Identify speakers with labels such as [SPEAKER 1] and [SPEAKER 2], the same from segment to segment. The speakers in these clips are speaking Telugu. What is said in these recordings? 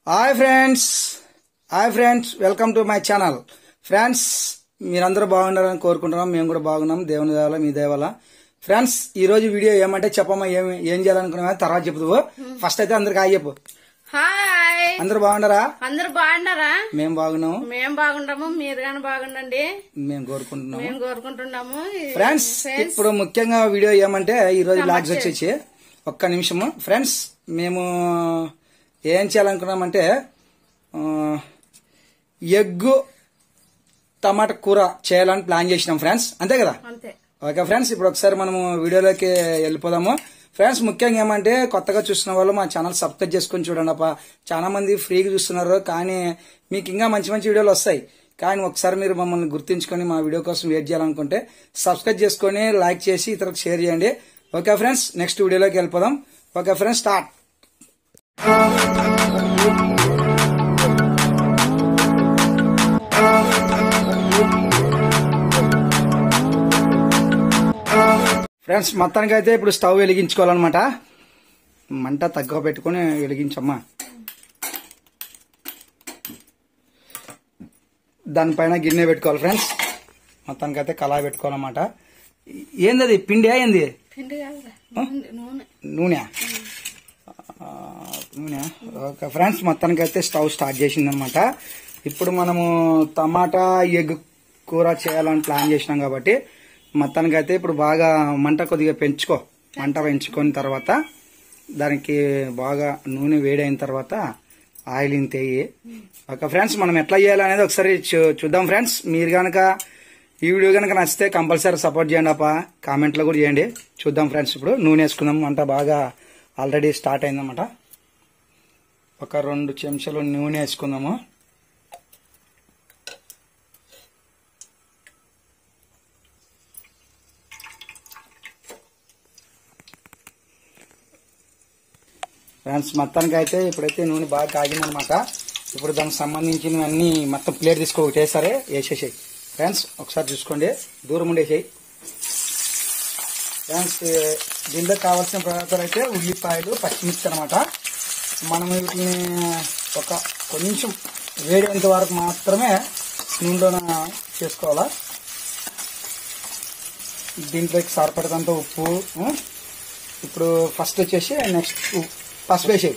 [SPEAKER 1] Hi friends hi friends welcome to my channel friends మీరందరూ బాగుండాలని కోరుకుంటున్నాం మేము కూడా బాగున్నాం దేవుని దేవాల మీ దేవాల ఫ్రెండ్స్ ఈ రోజు వీడియో ఏమంటే చెప్పమ్మా ఏం ఏం చేయాలనుకున్నావా తర్వాత చెప్తావు ఫస్ట్ అయితే అందరికి హాయ్ చెప్పు
[SPEAKER 2] హాయ్
[SPEAKER 1] అందరు బాగుండారా
[SPEAKER 2] అందరు బాగున్నారా
[SPEAKER 1] మేము బాగున్నాము
[SPEAKER 2] మేం బాగుంటాము మీరు కానీ బాగుండండి
[SPEAKER 1] మేము కోరుకుంటున్నాము
[SPEAKER 2] మేము కోరుకుంటున్నాము
[SPEAKER 1] ఫ్రెండ్స్ ఇప్పుడు ముఖ్యంగా వీడియో ఏమంటే ఈ రోజు బ్లాగ్స్ వచ్చేసి ఒక్క నిమిషము ఫ్రెండ్స్ మేము ఏం చేయాలనుకున్నామంటే ఆ, ఎగ్గు టమాటా కూర చేయాలని ప్లాన్ చేసినాం ఫ్రెండ్స్ అంతే కదా
[SPEAKER 2] అంతే
[SPEAKER 1] ఓకే ఫ్రెండ్స్ ఇప్పుడు ఒకసారి మనము వీడియోలోకి వెళ్ళిపోదాము ఫ్రెండ్స్ ముఖ్యంగా ఏమంటే కొత్తగా చూస్తున్న వాళ్ళు మా ఛానల్ సబ్స్క్రైబ్ చేసుకొని చూడండి అప్ప చాలా మంది ఫ్రీగా చూస్తున్నారు కానీ మీకు ఇంకా మంచి మంచి వీడియోలు వస్తాయి కానీ ఒకసారి మీరు మమ్మల్ని గుర్తించుకొని మా వీడియో కోసం వెయిట్ చేయాలనుకుంటే సబ్స్క్రైబ్ చేసుకొని లైక్ చేసి ఇతరులకు షేర్ చేయండి ఓకే ఫ్రెండ్స్ నెక్స్ట్ వీడియోలోకి వెళ్ళిపోదాం ఓకే ఫ్రెండ్స్ స్టార్ట్ ఫ్రెండ్స్ మొత్తానికి అయితే ఇప్పుడు స్టవ్ వెలిగించుకోవాలన్నమాట మంట తక్కువ పెట్టుకొని వెలిగించమ్మా దానిపైన గిన్నె పెట్టుకోవాలి ఫ్రెండ్స్ మొత్తానికి అయితే కళాయి పెట్టుకోవాలన్నమాట ఏంది అది పిండి ఏంది
[SPEAKER 2] పిండి కాదురా నూనె, నూనె
[SPEAKER 1] నూనె ఆ, నూనె ఓకే ఫ్రెండ్స్ మొత్తానికి అయితే స్టవ్ స్టార్ట్ చేసిందనమాట ఇప్పుడు మనము టమాటా ఎగ్ కూర చేయాలని ప్లాన్ చేసినాం కాబట్టి మొత్తానికి అయితే ఇప్పుడు బాగా మంట కొద్దిగా పెంచుకో మంట పెంచుకొని తర్వాత దానికి బాగా నూనె వేడైన తర్వాత ఆయిల్ ఇంతేయి ఓకే ఫ్రెండ్స్ మనం ఎట్లా చేయాలనేది ఒకసారి చూ- చూద్దాం ఫ్రెండ్స్ మీరు కనుక ఈ వీడియో కనుక నచ్చితే కంపల్సరీ సపోర్ట్ చేయండి అప్ప కామెంట్లో కూడా చేయండి చూద్దాం ఫ్రెండ్స్ ఇప్పుడు నూనె వేసుకుందాం అంట బాగా ఆల్రెడీ స్టార్ట్ అయిందన్నమాట ఒక రెండు చెంచాలు నూనె వేసుకుందాము ఫ్రెండ్స్ మొత్తానికి అయితే ఇప్పుడైతే నూనె బాగా కాగిందనమాట ఇప్పుడు దానికి సంబంధించినవన్నీ మొత్తం ప్లేట్ తీసుకో ఒకటేసారి వేసేసాయి ఫ్రెండ్స్ ఒకసారి చూసుకోండి దూరం ఉండేసాయి ఫ్రెండ్స్ దీంట్లో కావాల్సిన పదార్థాలు అయితే ఉల్లిపాయలు పచ్చిమిర్చి అనమాట మనం వీటిని ఒక కొంచెం వేడేంత వరకు మాత్రమే నూనెలోన చేసుకోవాలా దీంట్లోకి సరిపడేంత ఉప్పు ఉం? ఇప్పుడు ఫస్ట్ వచ్చేసి నెక్స్ట్ పసుపు వేసేయి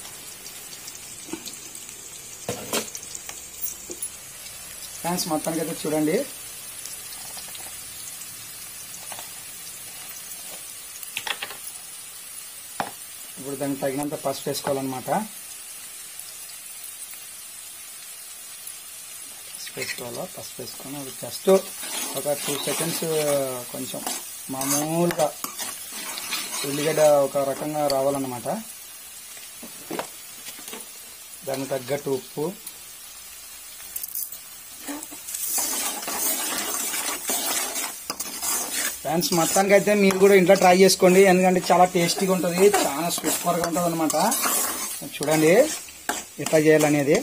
[SPEAKER 1] ఫ్రెండ్స్ మొత్తానికి అయితే చూడండి ఇప్పుడు దానికి తగినంత పసుపు వేసుకోవాలన్నమాట పసుపు వేసుకోవాలా పసుపు వేసుకొని అది జస్ట్ ఒక టూ సెకండ్స్ కొంచెం మామూలుగా ఉల్లిగడ్డ ఒక రకంగా రావాలన్నమాట దానికి తగ్గట్టు ఉప్పు ఫ్రెండ్స్ మొత్తానికి అయితే మీరు కూడా ఇంట్లో ట్రై చేసుకోండి ఎందుకంటే చాలా టేస్టీగా ఉంటుంది చాలా సూపర్గా ఉంటుంది అనమాట చూడండి ఎట్లా చేయాలనేది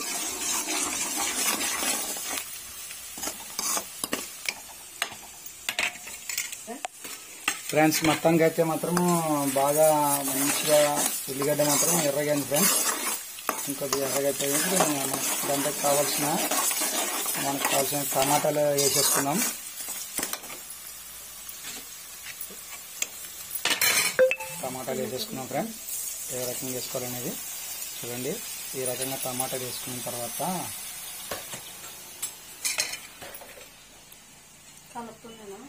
[SPEAKER 1] ఫ్రెండ్స్ మొత్తానికి అయితే మాత్రము బాగా మంచిగా ఉల్లిగడ్డ మాత్రం ఎర్రగైంది ఫ్రెండ్స్ ఇంకొద్ది ఎర్రగైతే దాంట్లో కావాల్సిన మనకు కావాల్సిన టమాటాలు వేసేసుకున్నాం టమాటాలు వేసేసుకున్నాం ఫ్రెండ్స్ ఏ రకంగా వేసుకోవాలనేది చూడండి ఈ రకంగా టమాటాలు వేసుకున్న తర్వాత
[SPEAKER 2] కలుపుతున్నాను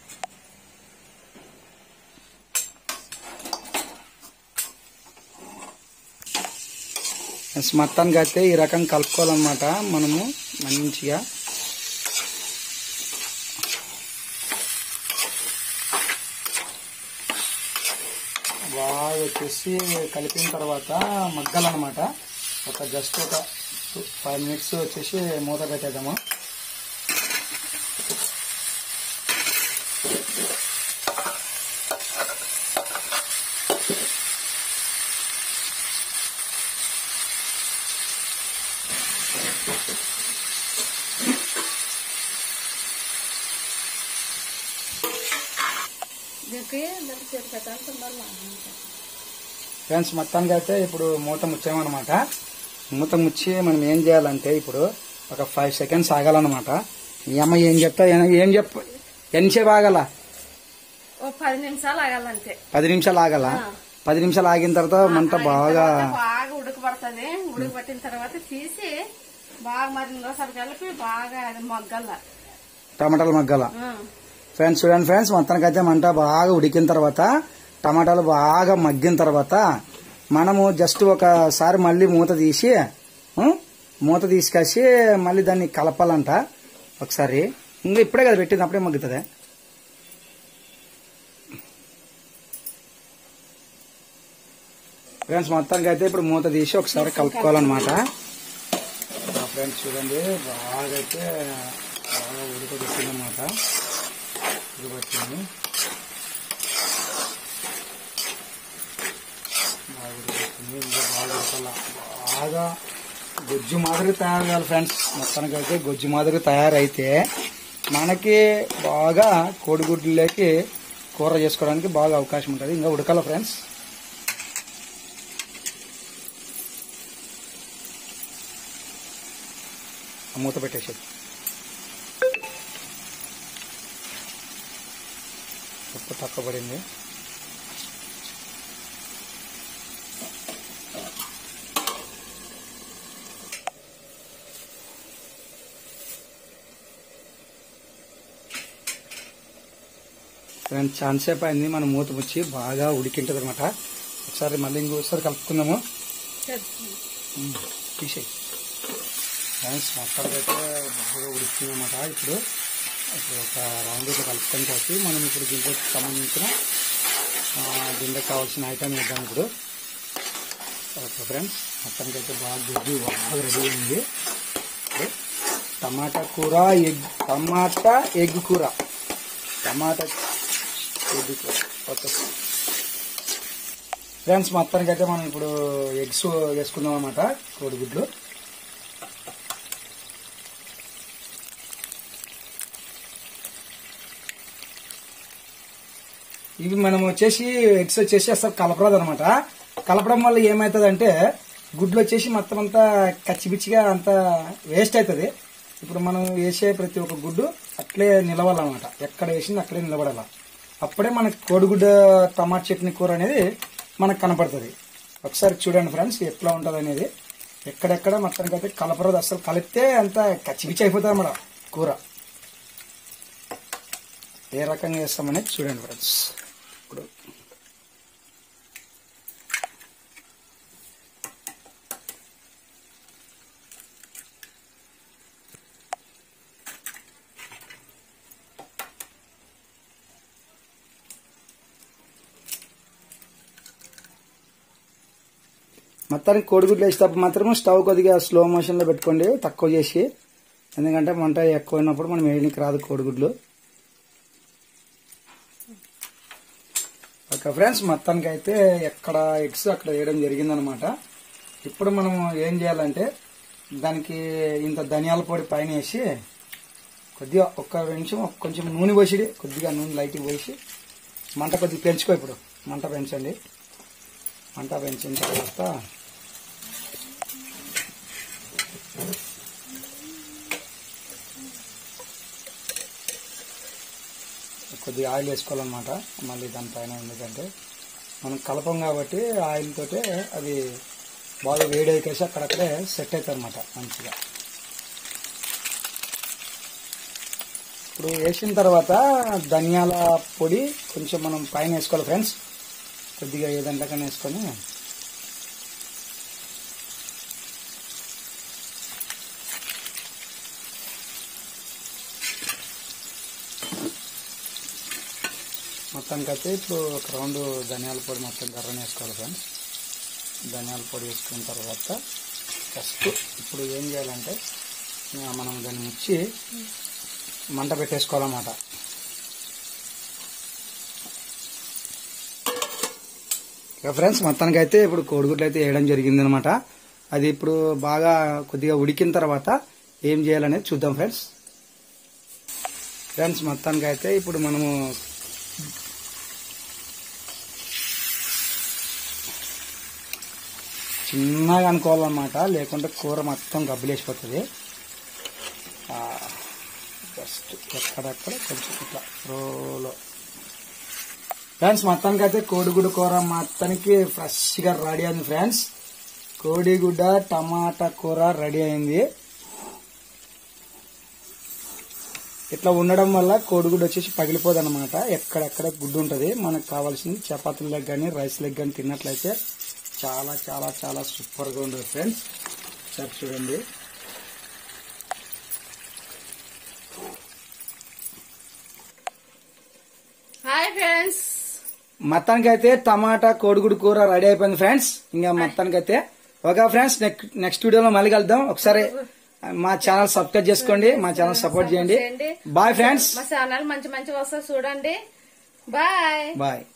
[SPEAKER 1] ఫ్రెండ్స్ మొత్తానికి అయితే ఈ రకంగా కలుపుకోవాలన్నమాట మనము మంచిగా బాగా వచ్చేసి కలిపిన తర్వాత మగ్గాలన్నమాట ఒక జస్ట్ ఒక ఫైవ్ మినిట్స్ వచ్చేసి మూత పెట్టేద్దాము
[SPEAKER 2] దీనికి దానికి చేరుకట్టాలి తొందరగా
[SPEAKER 1] ఫ్రెండ్స్ మొత్తానికి అయితే ఇప్పుడు మూత ముచ్చామన్నమాట మూత ముచ్చి మనం ఏం చేయాలంటే ఇప్పుడు ఒక ఫైవ్ సెకండ్స్ ఆగాలన్నమాట మీ అమ్మ ఏం చెప్తా ఏం- ఏం చెప్ప ఎంతసేపు ఆగాల
[SPEAKER 2] ఓ పది నిమిషాలు ఆగాలంతే
[SPEAKER 1] పది నిమిషాలు ఆగాల
[SPEAKER 2] ఆ.
[SPEAKER 1] పది నిమిషాలు ఆగిన తర్వాత మంట
[SPEAKER 2] ఆగిన
[SPEAKER 1] బాగా
[SPEAKER 2] తర్వాత బాగా ఉడకబడుతుంది ఉడకబట్టిన తర్వాత తీసి బాగా మరి ఇంకోసారి కలిపి బాగా అది మొగ్గల
[SPEAKER 1] టమాటాలు మగ్గాల ఫ్రెండ్స్ చూడండి ఫ్రెండ్స్ మొత్తానికి అయితే మంట బాగా ఉడికిన తర్వాత టమాటాలు బాగా మగ్గిన తర్వాత మనము జస్ట్ ఒకసారి మళ్ళీ మూత తీసి ఆ, మూత తీసుకొచ్చి మళ్ళీ దాన్ని కలపాలంట ఒకసారి ఇంకా ఇప్పుడే కదా పెట్టింది అప్పుడే మగ్గుతుంది ఫ్రెండ్స్ మొత్తానికి అయితే ఇప్పుడు మూత తీసి ఒకసారి కలుపుకోవాలన్నమాట ఫ్రెండ్స్ చూడండి బాగా అయితే బాగా ఉడకబెట్టిందన్నమాట ఉడకబెట్టింది బాగా ఉడకబెట్టింది ఇంకా బాగా ఉడకాల బాగా గొజ్జు మాదిరి తయారు కావాలి ఫ్రెండ్స్ మొత్తానికి అయితే గొజ్జు మాదిరి తయారైతే మనకి బాగా కోడిగుడ్లలోకి కూర చేసుకోవడానికి బాగా అవకాశం ఉంటుంది ఇంకా ఉడకాల ఫ్రెండ్స్ ఆ మూత పెట్టేసి ఉప్పు తక్కువ పడింది ఫ్రెండ్స్ ఛాన్స్ సేపు అయింది మనం మూత ముచ్చి బాగా ఉడికింటది అనమాట ఒకసారి మళ్ళీ ఇంకోసారి కలుపుకుందాము తీసేయి ఫ్రెండ్స్ మొత్తానికి అయితే బాగా ఉడికిందన్నమాట ఇప్పుడు ఇప్పుడు ఒక రౌండ్ ఇట్లా కలుపుకొని కలిసి మనం ఇప్పుడు దీంట్లోకి సంబంధించిన ఆ, దీంట్లోకి కావాల్సిన ఐటమ్ ఇద్దాం ఇప్పుడు ఓకే ఫ్రెండ్స్ మొత్తానికి అయితే బాగా గుడ్డు బాగా రెడీ అయింది ఇప్పుడు టమాటా కూర ఎగ్ టమాటా ఎగ్ కూర టమాటా ఎగ్ కూర ఓకే ఫ్రెండ్స్ మొత్తానికి అయితే మనం ఇప్పుడు ఎగ్స్ వేసుకుందాం అనమాట కోడిగుడ్లు ఇవి మనం వచ్చేసి ఎగ్స్ వచ్చేసి అసలు కలపరాదు అనమాట కలపడం వల్ల ఏమవుతుందంటే గుడ్లు వచ్చేసి మొత్తం అంతా కచ్చిపిచ్చిగా అంతా వేస్ట్ అవుతుంది ఇప్పుడు మనం వేసే ప్రతి ఒక్క గుడ్డు అట్లే నిలవాలన్నమాట ఎక్కడ వేసింది అక్కడే నిలబడాల అప్పుడే మనకి కోడిగుడ్డ టమాటా చట్నీ కూర అనేది మనకు కనపడుతుంది ఒకసారి చూడండి ఫ్రెండ్స్ ఎట్లా ఉంటుంది అనేది ఎక్కడెక్కడ మొత్తానికి అయితే కలపరదు అసలు కలిపితే అంత కచ్చిపిచ్చి అయిపోతుంది అన్నమాట కూర ఏ రకంగా చేస్తామనేది చూడండి ఫ్రెండ్స్ ఇప్పుడు మొత్తానికి కోడిగుడ్లు వేసేటప్పుడు మాత్రం స్టవ్ కొద్దిగా స్లో మోషన్లో పెట్టుకోండి తక్కువ చేసి ఎందుకంటే మంట ఎక్కువ అయినప్పుడు మనం వేయడానికి రాదు కోడిగుడ్లు ఓకే ఫ్రెండ్స్ మొత్తానికి అయితే ఎక్కడ ఎగ్స్ అక్కడ వేయడం జరిగిందనమాట ఇప్పుడు మనం ఏం చేయాలంటే దానికి ఇంత ధనియాల పొడి పైన వేసి కొద్దిగా ఒక్క నిమిషం ఒక్క కొంచెం నూనె పోసి కొద్దిగా నూనె లైట్గా పోసి మంట కొద్దిగా పెంచుకో ఇప్పుడు మంట పెంచండి మంట పెంచిన తర్వాత కొద్దిగా ఆయిల్ వేసుకోవాలన్నమాట మళ్ళీ దానిపైన ఎందుకంటే మనం కలపం కాబట్టి ఆయిల్ తోటే అది బాగా వేడి అయికేసి అక్కడక్కడే సెట్ అవుతుంది అనమాట మంచిగా ఇప్పుడు వేసిన తర్వాత ధనియాల పొడి కొంచెం మనం పైన వేసుకోవాలి ఫ్రెండ్స్ కొద్దిగా ఏదంటే కానీ వేసుకొని మొత్తానికైతే ఇప్పుడు ఒక రౌండ్ ధనియాల పొడి మొత్తం గర్రని వేసుకోవాలి ఫ్రెండ్స్ ధనియాల పొడి వేసుకున్న తర్వాత ఫస్ట్ ఇప్పుడు ఏం చేయాలంటే ఆ, మనం దాన్ని ముచ్చి మంట పెట్టేసుకోవాలన్నమాట ఇక ఫ్రెండ్స్ మొత్తానికి అయితే ఇప్పుడు కోడిగుడ్లు అయితే వేయడం జరిగిందనమాట అది ఇప్పుడు బాగా కొద్దిగా ఉడికిన తర్వాత ఏం చేయాలనేది చూద్దాం ఫ్రెండ్స్ ఫ్రెండ్స్ మొత్తానికి అయితే ఇప్పుడు మనము చిన్నగా అనుకోవాలన్నమాట లేకుంటే కూర మొత్తం గబ్బులేసిపోతుంది జస్ట్ ఎక్కడెక్కడ కొంచెం ఇట్లా రోలో ఫ్రెండ్స్ మొత్తానికి అయితే కోడిగుడ్డు కూర మొత్తానికి ఫ్రెష్గా రెడీ అయింది ఫ్రెండ్స్ కోడిగుడ్డ టమాటా కూర రెడీ అయింది ఇట్లా ఉండడం వల్ల కోడిగుడ్డు వచ్చేసి పగిలిపోదు అనమాట ఎక్కడెక్కడ గుడ్డు ఉంటుంది మనకు కావాల్సింది చపాతీల లెగ్ కానీ రైస్ లెగ్ కానీ తిన్నట్లయితే చాలా చాలా చాలా సూపర్గా ఉంటుంది ఫ్రెండ్స్ సార్ చూడండి
[SPEAKER 2] హాయ్ ఫ్రెండ్స్
[SPEAKER 1] మొత్తానికి అయితే టమాటా కోడిగుడ్డు కూర రెడీ అయిపోయింది ఫ్రెండ్స్ ఇంకా మొత్తానికి అయితే ఓకే ఫ్రెండ్స్ నెక్స్ట్ వీడియోలో మళ్ళీ కలుద్దాం ఒకసారి మా ఛానల్ సబ్స్క్రైబ్ చేసుకోండి మా ఛానల్ సపోర్ట్ చేయండి
[SPEAKER 2] చేయండి.
[SPEAKER 1] బాయ్ ఫ్రెండ్స్
[SPEAKER 2] మా ఛానల్ మంచి మంచి వస్తా చూడండి బాయ్
[SPEAKER 1] బాయ్